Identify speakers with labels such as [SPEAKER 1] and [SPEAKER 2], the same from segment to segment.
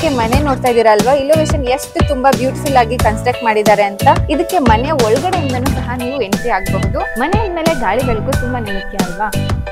[SPEAKER 1] ಇದಕ್ಕೆ ಮನೆ ನೋಡ್ತಾ ಇದೀರಾ ಅಲ್ವಾ ಇಲೋವೇಶನ್ ಎಷ್ಟು ತುಂಬಾ ಬ್ಯೂಟಿಫುಲ್ ಆಗಿ ಕನ್ಸ್ಟ್ರಕ್ಟ್ ಮಾಡಿದ್ದಾರೆ ಅಂತ ಇದಕ್ಕೆ ಮನೆ ಒಳಗಡೆಯಿಂದನೂ ಸಹ ನೀವು ಎಂಟ್ರಿ ಆಗಬಹುದು ಮನೆ ಮೇಲೆ ಗಾಳಿ ಬೆಳಕು ತುಂಬಾನೇ ಮುಖ್ಯ ಅಲ್ವಾ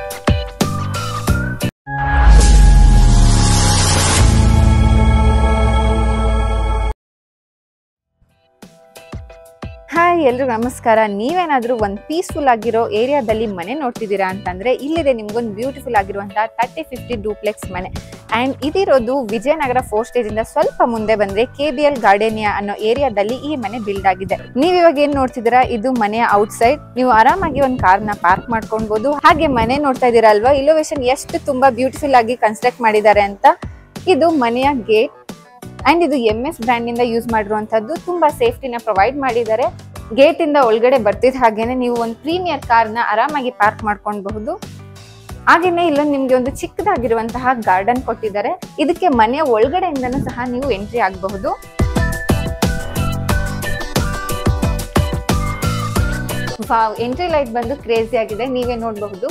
[SPEAKER 1] ಹಾಯ್ ಎಲ್ರಿಗೂ ನಮಸ್ಕಾರ ನೀವೇನಾದ್ರೂ ಒಂದು ಪೀಸ್ಫುಲ್ ಆಗಿರೋ ಏರಿಯಾದಲ್ಲಿ ಮನೆ ನೋಡ್ತಿದ್ದೀರಾ ಅಂತಂದ್ರೆ ಇಲ್ಲಿದೆ ನಿಮ್ಗೊಂದು ಬ್ಯೂಟಿಫುಲ್ ಆಗಿರುವಂತಹ ತರ್ಟಿ ಫಿಫ್ಟಿ ಡೂಪ್ಲೆಕ್ಸ್ ಮನೆ ಅಂಡ್ ಇದಿರೋದು ವಿಜಯನಗರ ಫೋರ್ ಸ್ಟೇಜ್ ಇಂದ ಸ್ವಲ್ಪ ಮುಂದೆ ಬಂದ್ರೆ ಕೆ ಬಿ ಎಲ್ ಗಾರ್ಡೇನಿಯಾ ಅನ್ನೋ ಏರಿಯಾದಲ್ಲಿ ಈ ಮನೆ ಬಿಲ್ಡ್ ಆಗಿದೆ ನೀವ್ ಇವಾಗ ಏನ್ ನೋಡ್ತಿದ್ದೀರಾ ಇದು ಮನೆಯ ಔಟ್ ಸೈಡ್ ನೀವು ಆರಾಮಾಗಿ ಒಂದು ಕಾರ್ನ ಪಾರ್ಕ್ ಮಾಡ್ಕೊಳ್ಬಹುದು ಹಾಗೆ ಮನೆ ನೋಡ್ತಾ ಇದೀರಾ ಅಲ್ವಾ ಇಲೋವೇಶನ್ ಎಷ್ಟು ತುಂಬಾ ಬ್ಯೂಟಿಫುಲ್ ಆಗಿ ಕನ್ಸ್ಟ್ರಕ್ಟ್ ಮಾಡಿದ್ದಾರೆ ಅಂತ ಇದು ಮನೆಯ ಗೇಟ್ ಅಂಡ್ ಇದು ಎಂ ಎಸ್ ಬ್ರ್ಯಾಂಡ್ ಇಂದ ಯೂಸ್ ಮಾಡಿರುವಂತದ್ದು ತುಂಬಾ ಸೇಫ್ಟಿನ ಪ್ರೊವೈಡ್ ಮಾಡಿದ್ದಾರೆ ಗೇಟ್ ಇಂದ ಒಳಗಡೆ ಬರ್ತಿದ್ದ ಹಾಗೇನೆ ನೀವು ಒಂದು ಪ್ರೀಮಿಯರ್ ಕಾರ್ನ ಆರಾಮಾಗಿ ಪಾರ್ಕ್ ಮಾಡ್ಕೊಳ್ಬಹುದು ಹಾಗೇನೆ ಇಲ್ಲೊಂದು ನಿಮ್ಗೆ ಒಂದು ಚಿಕ್ಕದಾಗಿರುವಂತಹ ಗಾರ್ಡನ್ ಕೊಟ್ಟಿದ್ದಾರೆ ಇದಕ್ಕೆ ಮನೆಯ ಒಳಗಡೆಯಿಂದನೂ ಸಹ ನೀವು ಎಂಟ್ರಿ ಆಗಬಹುದು ಎಂಟ್ರಿ ಲೈಟ್ ಬಂದು ಕ್ರೇಜಿ ಆಗಿದೆ ನೀವೇ ನೋಡಬಹುದು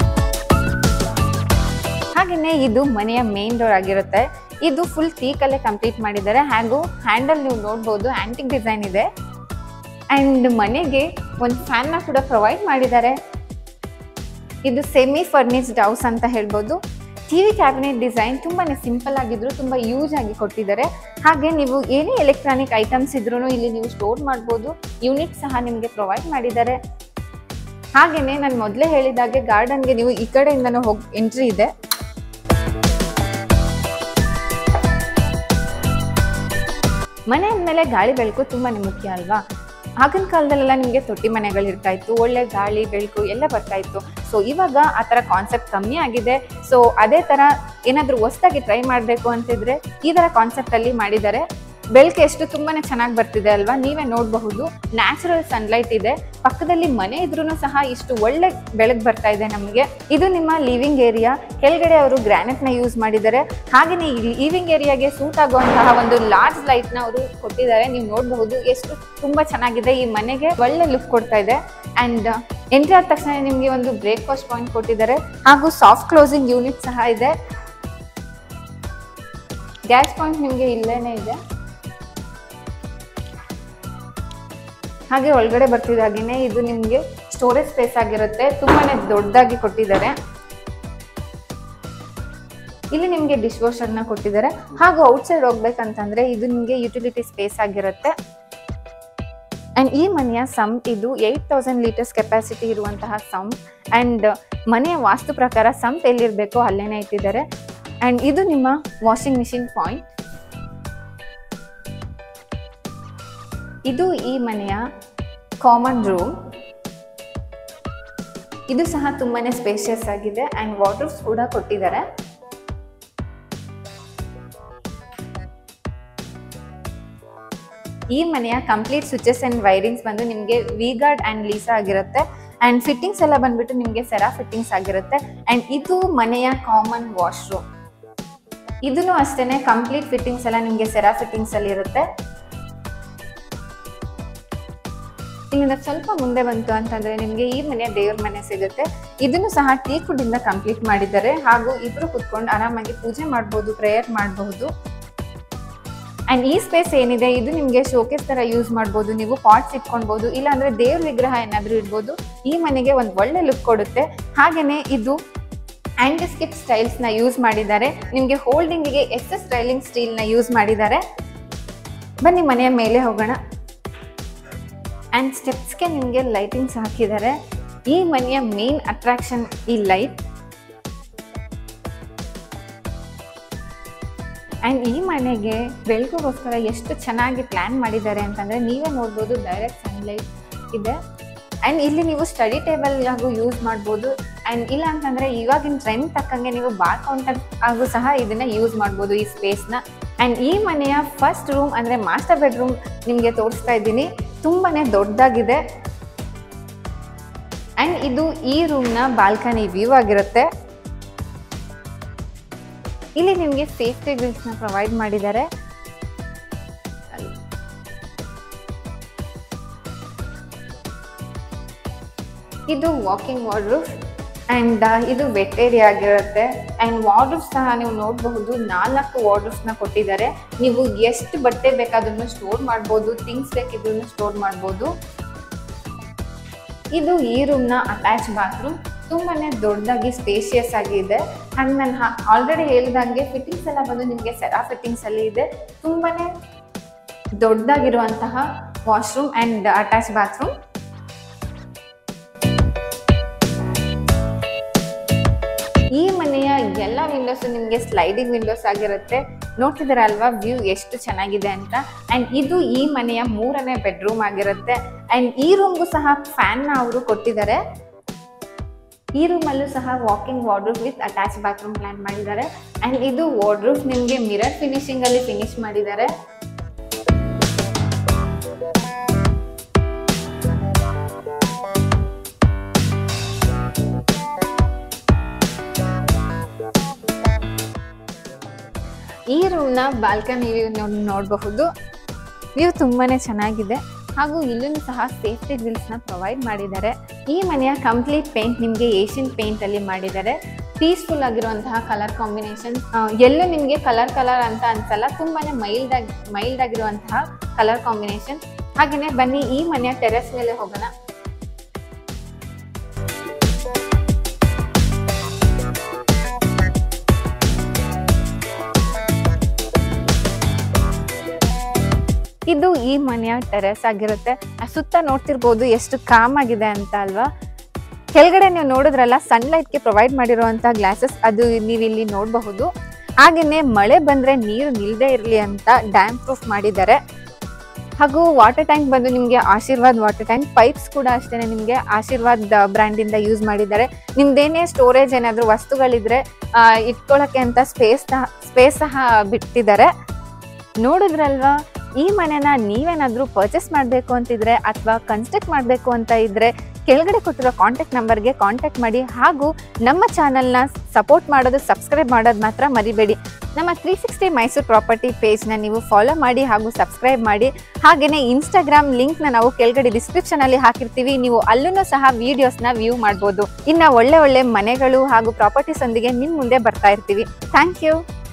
[SPEAKER 1] ಹಾಗೇನೆ ಇದು ಮನೆಯ ಮೇನ್ ಡೋರ್ ಆಗಿರುತ್ತೆ ಇದು ಫುಲ್ ಟೀಕಲ್ಲೇ ಕಂಪ್ಲೀಟ್ ಮಾಡಿದ್ದಾರೆ ಹಾಗೂ ಹ್ಯಾಂಡಲ್ ನೀವು ನೋಡ್ಬೋದು ಆಂಟಿಕ್ ಡಿಸೈನ್ ಇದೆ ಅಂಡ್ ಮನೆಗೆ ಒಂದು ಫ್ಯಾನ್ನ ಕೂಡ ಪ್ರೊವೈಡ್ ಮಾಡಿದ್ದಾರೆ ಇದು ಸೆಮಿ ಫರ್ನಿಸ್ಡ್ ಹೌಸ್ ಅಂತ ಹೇಳ್ಬೋದು ಟಿವಿ ಕ್ಯಾಬಿನೆಟ್ ಡಿಸೈನ್ ತುಂಬಾನೇ ಸಿಂಪಲ್ ಆಗಿದ್ರು ತುಂಬಾ ಯೂಸ್ ಆಗಿ ಕೊಟ್ಟಿದ್ದಾರೆ ಹಾಗೆ ನೀವು ಏನೇ ಎಲೆಕ್ಟ್ರಾನಿಕ್ ಐಟಮ್ಸ್ ಇದ್ರೂ ಇಲ್ಲಿ ನೀವು ಸ್ಟೋರ್ ಮಾಡ್ಬೋದು ಯೂನಿಟ್ ಸಹ ನಿಮಗೆ ಪ್ರೊವೈಡ್ ಮಾಡಿದ್ದಾರೆ ಹಾಗೇನೆ ನಾನು ಮೊದಲೇ ಹೇಳಿದಾಗೆ ಗಾರ್ಡನ್ಗೆ ನೀವು ಈ ಕಡೆಯಿಂದನೂ ಹೋಗಿ ಎಂಟ್ರಿ ಇದೆ ಮನೆ ಅಂದಮೇಲೆ ಗಾಳಿ ಬೆಳಕು ತುಂಬಾನೇ ಮುಖ್ಯ ಅಲ್ವಾ ಆಗಿನ ಕಾಲದಲ್ಲೆಲ್ಲ ನಿಮಗೆ ತೊಟ್ಟಿ ಮನೆಗಳು ಇರ್ತಾ ಇತ್ತು ಒಳ್ಳೆ ಗಾಳಿ ಬೆಳಕು ಎಲ್ಲ ಬರ್ತಾ ಇತ್ತು ಸೊ ಇವಾಗ ಆ ಥರ ಕಾನ್ಸೆಪ್ಟ್ ಕಮ್ಮಿ ಆಗಿದೆ ಸೊ ಅದೇ ಥರ ಏನಾದರೂ ಹೊಸ್ದಾಗಿ ಟ್ರೈ ಮಾಡಬೇಕು ಅಂತಿದ್ರೆ ಈ ಥರ ಕಾನ್ಸೆಪ್ಟಲ್ಲಿ ಮಾಡಿದ್ದಾರೆ ಬೆಳಕು ಎಷ್ಟು ತುಂಬಾನೇ ಚೆನ್ನಾಗಿ ಬರ್ತಿದೆ ಅಲ್ವಾ ನೀವೇ ನೋಡಬಹುದು ನ್ಯಾಚುರಲ್ ಸನ್ಲೈಟ್ ಇದೆ ಪಕ್ಕದಲ್ಲಿ ಮನೆ ಇದ್ರೂ ಸಹ ಇಷ್ಟು ಒಳ್ಳೆ ಬೆಳಕು ಬರ್ತಾ ಇದೆ ನಮಗೆ ಇದು ನಿಮ್ಮ ಲಿವಿಂಗ್ ಏರಿಯಾ ಕೆಳಗಡೆ ಅವರು ಗ್ರಾನೈಟ್ ನ ಯೂಸ್ ಮಾಡಿದ್ದಾರೆ ಹಾಗೆಯೇ ಈ ಲಿವಿಂಗ್ ಏರಿಯಾಗೆ ಸೂಟ್ ಆಗುವಂತಹ ಒಂದು ಲಾರ್ಜ್ ಲೈಟ್ ನ ಅವರು ಕೊಟ್ಟಿದ್ದಾರೆ ನೀವು ನೋಡಬಹುದು ಎಷ್ಟು ತುಂಬಾ ಚೆನ್ನಾಗಿದೆ ಈ ಮನೆಗೆ ಒಳ್ಳೆ ಲುಕ್ ಕೊಡ್ತಾ ಇದೆ ಅಂಡ್ ಎಂಟ್ರಿ ಆದ ತಕ್ಷಣ ನಿಮಗೆ ಒಂದು ಬ್ರೇಕ್ಫಾಸ್ಟ್ ಪಾಯಿಂಟ್ ಕೊಟ್ಟಿದ್ದಾರೆ ಹಾಗೂ ಸಾಫ್ಟ್ ಕ್ಲೋಸಿಂಗ್ ಯೂನಿಟ್ ಸಹ ಇದೆ ಗ್ಯಾಸ್ ಪಾಯಿಂಟ್ ನಿಮಗೆ ಇಲ್ಲೇನೆ ಇದೆ ಹಾಗೆ ಒಳಗಡೆ ಬರ್ತಿದ್ದಾಗೇನೆ ಇದು ನಿಮಗೆ ಸ್ಟೋರೇಜ್ ಸ್ಪೇಸ್ ಆಗಿರುತ್ತೆ ತುಂಬಾನೇ ದೊಡ್ಡದಾಗಿ ಕೊಟ್ಟಿದ್ದಾರೆ ಇಲ್ಲಿ ನಿಮಗೆ ಡಿಶ್ ವಾಷರ್ನ ಕೊಟ್ಟಿದ್ದಾರೆ ಹಾಗೂ ಔಟ್ಸೈಡ್ ಹೋಗ್ಬೇಕಂತಂದ್ರೆ ಇದು ನಿಮಗೆ ಯುಟಿಲಿಟಿ ಸ್ಪೇಸ್ ಆಗಿರುತ್ತೆ ಅಂಡ್ ಈ ಮನೆಯ ಸಂಪ್ ಇದು ಏಯ್ಟ್ ತೌಸಂಡ್ ಲೀಟರ್ಸ್ ಕೆಪಾಸಿಟಿ ಇರುವಂತಹ ಸಂಪ್ ಅಂಡ್ ಮನೆಯ ವಾಸ್ತು ಪ್ರಕಾರ ಸಂಪ್ ಎಲ್ಲಿರಬೇಕೋ ಅಲ್ಲೇನೆ ಇಟ್ಟಿದ್ದಾರೆ ಅಂಡ್ ಇದು ನಿಮ್ಮ ವಾಷಿಂಗ್ ಮಿಷಿನ್ ಪಾಯಿಂಟ್ ಇದು ಈ ಮನೆಯ ಕಾಮನ್ ರೂಮ್ ಇದು ಸಹ ತುಂಬಾನೇ ಸ್ಪೇಷಿಯಸ್ ಆಗಿದೆ ಅಂಡ್ ವಾಟರ್ಸ್ ಕೂಡ ಕೊಟ್ಟಿದ್ದಾರೆ ಈ ಮನೆಯ ಕಂಪ್ಲೀಟ್ ಸ್ವಿಚಸ್ ಅಂಡ್ ವೈರಿಂಗ್ಸ್ ಬಂದು ನಿಮಗೆ ವಿಗಾರ್ಡ್ ಅಂಡ್ ಲೀಸಾ ಆಗಿರುತ್ತೆ ಅಂಡ್ ಫಿಟ್ಟಿಂಗ್ಸ್ ಎಲ್ಲ ಬಂದ್ಬಿಟ್ಟು ನಿಮಗೆ ಸೆರಾ ಫಿಟ್ಟಿಂಗ್ಸ್ ಆಗಿರುತ್ತೆ ಅಂಡ್ ಇದು ಮನೆಯ ಕಾಮನ್ ವಾಶ್ರೂಮ್ ಇದನ್ನು ಅಷ್ಟೇನೆ ಕಂಪ್ಲೀಟ್ ಫಿಟ್ಟಿಂಗ್ಸ್ ಎಲ್ಲ ನಿಮಗೆ ಸೆರಾ ಫಿಟ್ಟಿಂಗ್ಸ್ ಅಲ್ಲಿ ಇರುತ್ತೆ ಇಲ್ಲಿಂದ ಸ್ವಲ್ಪ ಮುಂದೆ ಬಂತು ಅಂತಂದ್ರೆ ನಿಮಗೆ ಈ ಮನೆಯ ದೇವ್ರ ಮನೆ ಸಿಗುತ್ತೆ ಇದನ್ನು ಸಹ ಟೀಕುಡ್ ಇಂದ ಕಂಪ್ಲೀಟ್ ಮಾಡಿದ್ದಾರೆ ಹಾಗೂ ಇಬ್ರು ಕುತ್ಕೊಂಡು ಆರಾಮಾಗಿ ಪೂಜೆ ಮಾಡಬಹುದು ಪ್ರೇಯರ್ ಮಾಡಬಹುದು ಅಂಡ್ ಈ ಸ್ಪೇಸ್ ಏನಿದೆ ಇದು ನಿಮಗೆ ಶೋಕೇಸ್ ತರ ಯೂಸ್ ಮಾಡ್ಬೋದು ನೀವು ಪಾಟ್ಸ್ ಇಟ್ಕೊಳ್ಬಹುದು ಇಲ್ಲಾಂದ್ರೆ ದೇವ್ರ ವಿಗ್ರಹ ಏನಾದ್ರೂ ಇಡ್ಬೋದು ಈ ಮನೆಗೆ ಒಂದು ಒಳ್ಳೆ ಲುಕ್ ಕೊಡುತ್ತೆ ಹಾಗೇನೆ ಇದು ಆಂಟಿಸ್ಕಿಪ್ ಸ್ಟೈಲ್ಸ್ ನ ಯೂಸ್ ಮಾಡಿದ್ದಾರೆ ನಿಮಗೆ ಹೋಲ್ಡಿಂಗಿಗೆ ಎಸ್ ಎಸ್ ಸ್ಟೈಲಿಂಗ್ ಸ್ಟೀಲ್ ನ ಯೂಸ್ ಮಾಡಿದ್ದಾರೆ ಬನ್ನಿ ಮನೆಯ ಮೇಲೆ ಹೋಗೋಣ ಆ್ಯಂಡ್ ಸ್ಟೆಪ್ಸ್ಗೆ ನಿಮಗೆ ಲೈಟಿಂಗ್ಸ್ ಹಾಕಿದ್ದಾರೆ ಈ ಮನೆಯ ಮೇನ್ ಅಟ್ರಾಕ್ಷನ್ ಈ ಲೈಟ್ ಆ್ಯಂಡ್ ಈ ಮನೆಗೆ ಬೆಳಗುಗೋಸ್ಕರ ಎಷ್ಟು ಚೆನ್ನಾಗಿ ಪ್ಲ್ಯಾನ್ ಮಾಡಿದ್ದಾರೆ ಅಂತಂದರೆ ನೀವೇ ನೋಡ್ಬೋದು ಡೈರೆಕ್ಟ್ ಸನ್ಲೈಟ್ ಇದೆ ಆ್ಯಂಡ್ ಇಲ್ಲಿ ನೀವು ಸ್ಟಡಿ ಟೇಬಲ್ ಹಾಗೂ ಯೂಸ್ ಮಾಡ್ಬೋದು ಆ್ಯಂಡ್ ಇಲ್ಲ ಅಂತಂದರೆ ಇವಾಗಿನ ಟ್ರೆಂಡ್ ತಕ್ಕಂಗೆ ನೀವು ಬಾರ್ ಕೌಂಟರ್ ಹಾಗೂ ಸಹ ಇದನ್ನು ಯೂಸ್ ಮಾಡ್ಬೋದು ಈ ಸ್ಪೇಸ್ನ ಆ್ಯಂಡ್ ಈ ಮನೆಯ ಫಸ್ಟ್ ರೂಮ್ ಅಂದರೆ ಮಾಸ್ಟರ್ ಬೆಡ್ರೂಮ್ ನಿಮಗೆ ತೋರಿಸ್ತಾ ಇದ್ದೀನಿ ತುಂಬಾ ದೊಡ್ಡದಾಗಿದೆ ಆ್ಯಂಡ್ ಇದು ಈ ರೂಮ್ನ ಬಾಲ್ಕನಿ ವ್ಯೂ ಆಗಿರುತ್ತೆ ಇಲ್ಲಿ ನಿಮಗೆ ಸೇಫ್ಟಿ ಗ್ರಿಲ್ಸ್ನ ಪ್ರೊವೈಡ್ ಮಾಡಿದ್ದಾರೆ ಇದು ವಾಕಿಂಗ್ ವಾರ್ಡ್ರೂಫ್ ಅಂಡ್ ಇದು ವೆಟ್ ಏರಿಯಾ ಆಗಿರುತ್ತೆ ಅಂಡ್ ವಾರ್ಡ್ರೂಫ್ ಸಹ ನೀವು ನೋಡಬಹುದು ನಾಲ್ಕು ವಾರ್ಡ್ರೂಫ್ ನ ಕೊಟ್ಟಿದ್ದಾರೆ ನೀವು ಎಷ್ಟು ಬಟ್ಟೆ ಬೇಕಾದ್ರೂ ಸ್ಟೋರ್ ಮಾಡ್ಬೋದು ಥಿಂಗ್ಸ್ ಬೇಕಿದ್ರು ಸ್ಟೋರ್ ಮಾಡ್ಬೋದು ಇದು ಈ ರೂಮ್ನ ಅಟ್ಯಾಚ್ ಬಾತ್ರೂಮ್ ತುಂಬಾನೇ ದೊಡ್ಡದಾಗಿ ಸ್ಪೇಷಿಯಸ್ ಆಗಿದೆ ಅಂಡ್ ನಾನು ಆಲ್ರೆಡಿ ಹೇಳಿದಂಗೆ ಫಿಟ್ಟಿಂಗ್ಸ್ ಎಲ್ಲ ಬಂದು ನಿಮಗೆ ಸೆರಾ ಫಿಟ್ಟಿಂಗ್ಸ್ ಅಲ್ಲಿ ಇದೆ ತುಂಬಾನೇ ದೊಡ್ಡದಾಗಿರುವಂತಹ ವಾಶ್ರೂಮ್ ಅಂಡ್ ಅಟ್ಯಾಚ್ ಬಾತ್ರೂಮ್ ಈ ಮನೆಯ ಎಲ್ಲ ವಿಂಡೋಸ್ ನಿಮಗೆ ಸ್ಲೈಡಿಂಗ್ ವಿಂಡೋಸ್ ಆಗಿರುತ್ತೆ ನೋಡ್ತಿದ್ದೀರಾ ಅಲ್ವಾ ವ್ಯೂ ಎಷ್ಟು ಚೆನ್ನಾಗಿದೆ ಅಂತ ಅಂಡ್ ಇದು ಈ ಮನೆಯ ಮೂರನೇ ಬೆಡ್ರೂಮ್ ಆಗಿರುತ್ತೆ ಅಂಡ್ ಈ ರೂಮ್ಗೂ ಸಹ ಫ್ಯಾನ್ ನ ಅವರು ಕೊಟ್ಟಿದ್ದಾರೆ ಈ ರೂಮ್ ಅಲ್ಲೂ ಸಹ walking wardrobe with attach bathroom plan ಮಾಡಿದ್ದಾರೆ ಅಂಡ್ ಇದು ವಾರ್ಡ್ರೂಫ್ ನಿಮಗೆ ಮಿರರ್ ಫಿನಿಶಿಂಗ್ ಅಲ್ಲಿ ಫಿನಿಶ್ ಮಾಡಿದ್ದಾರೆ ಈ ರೂಮ್ನ ಬಾಲ್ಕನಿ ವ್ಯೂ ನೋಡಬಹುದು ವ್ಯೂ ತುಂಬಾನೇ ಚೆನ್ನಾಗಿದೆ ಹಾಗೂ ಇಲ್ಲೂ ಸಹ ಸೇಫ್ಟಿ ಗ್ರಿಲ್ಸ್ನ ಪ್ರೊವೈಡ್ ಮಾಡಿದ್ದಾರೆ ಈ ಮನೆಯ ಕಂಪ್ಲೀಟ್ ಪೇಂಟ್ ನಿಮಗೆ ಏಷ್ಯನ್ ಪೇಂಟ್ ಅಲ್ಲಿ ಮಾಡಿದ್ದಾರೆ ಪೀಸ್ಫುಲ್ ಆಗಿರುವಂತಹ ಕಲರ್ ಕಾಂಬಿನೇಷನ್ ಎಲ್ಲೂ ನಿಮಗೆ ಕಲರ್ ಕಲರ್ ಅಂತ ಅನ್ಸಲ್ಲ ತುಂಬಾನೇ ಮೈಲ್ಡ್ ಆಗಿ ಮೈಲ್ಡ್ ಆಗಿರುವಂತಹ ಕಲರ್ ಕಾಂಬಿನೇಷನ್ ಹಾಗೆಯೇ ಬನ್ನಿ ಈ ಮನೆಯ ಟೆರೆಸ್ ಮೇಲೆ ಹೋಗೋಣ ಇದು ಈ ಮನೆಯ ಟೆರೆಸ್ ಆಗಿರುತ್ತೆ ಆ ಸುತ್ತ ನೋಡ್ತಿರ್ಬೋದು ಎಷ್ಟು ಕಾಮ್ ಆಗಿದೆ ಅಂತ ಅಲ್ವಾ ಕೆಳಗಡೆ ನೀವು ನೋಡಿದ್ರಲ್ಲ ಸನ್ಲೈಟ್ಗೆ ಪ್ರೊವೈಡ್ ಮಾಡಿರುವಂತಹ ಗ್ಲಾಸಸ್ ಅದು ನೀವು ಇಲ್ಲಿ ನೋಡಬಹುದು ಹಾಗೆಯೇ ಮಳೆ ಬಂದ್ರೆ ನೀರು ನಿಲ್ದೇ ಇರಲಿ ಅಂತ ಡ್ಯಾಮ್ ಪ್ರೂಫ್ ಮಾಡಿದ್ದಾರೆ ಹಾಗೂ ವಾಟರ್ ಟ್ಯಾಂಕ್ ಬಂದು ನಿಮಗೆ ಆಶೀರ್ವಾದ್ ವಾಟರ್ ಟ್ಯಾಂಕ್ ಪೈಪ್ಸ್ ಕೂಡ ಅಷ್ಟೇ ನಿಮಗೆ ಆಶೀರ್ವಾದ್ ಬ್ರ್ಯಾಂಡಿಂದ ಯೂಸ್ ಮಾಡಿದ್ದಾರೆ ನಿಮ್ದೇನೇ ಸ್ಟೋರೇಜ್ ಏನಾದರೂ ವಸ್ತುಗಳಿದ್ರೆ ಆ, ಇಟ್ಕೊಳ್ಳೋಕ್ಕೆ ಅಂತ ಸ್ಪೇಸ್ ಸ್ಪೇಸ್ ಸಹ ಬಿಟ್ಟಿದ್ದಾರೆ ನೋಡಿದ್ರಲ್ವಾ ಈ ಮನೆನ ನೀವೇನಾದ್ರೂ ಪರ್ಚೇಸ್ ಮಾಡಬೇಕು ಅಂತಿದ್ರೆ ಅಥವಾ ಕನ್ಸ್ಟ್ರಕ್ಟ್ ಮಾಡಬೇಕು ಅಂತ ಇದ್ರೆ ಕೆಳಗಡೆ ಕೊಟ್ಟಿರೋ ಕಾಂಟ್ಯಾಕ್ಟ್ ನಂಬರ್ಗೆ ಕಾಂಟ್ಯಾಕ್ಟ್ ಮಾಡಿ ಹಾಗೂ ನಮ್ಮ ಚಾನಲ್ನ ಸಪೋರ್ಟ್ ಮಾಡೋದು ಸಬ್ಸ್ಕ್ರೈಬ್ ಮಾಡೋದು ಮಾತ್ರ ಮರಿಬೇಡಿ ನಮ್ಮ ತ್ರೀ ಸಿಕ್ಸ್ಟಿ ಮೈಸೂರು ಪ್ರಾಪರ್ಟಿ ಪೇಜ್ನ ನೀವು ಫಾಲೋ ಮಾಡಿ ಹಾಗೂ ಸಬ್ಸ್ಕ್ರೈಬ್ ಮಾಡಿ ಹಾಗೆಯೇ ಇನ್ಸ್ಟಾಗ್ರಾಮ್ ಲಿಂಕ್ನ ನಾವು ಕೆಳಗಡೆ ಡಿಸ್ಕ್ರಿಪ್ಷನಲ್ಲಿ ಹಾಕಿರ್ತೀವಿ ನೀವು ಅಲ್ಲೂ ಸಹ ವಿಡಿಯೋಸ್ನ ವ್ಯೂ ಮಾಡ್ಬೋದು ಇನ್ನು ಒಳ್ಳೆ ಒಳ್ಳೆ ಮನೆಗಳು ಹಾಗೂ ಪ್ರಾಪರ್ಟೀಸ್ ಒಂದಿಗೆ ನಿಮ್ಮ ಮುಂದೆ ಬರ್ತಾ ಇರ್ತೀವಿ ಥ್ಯಾಂಕ್ ಯು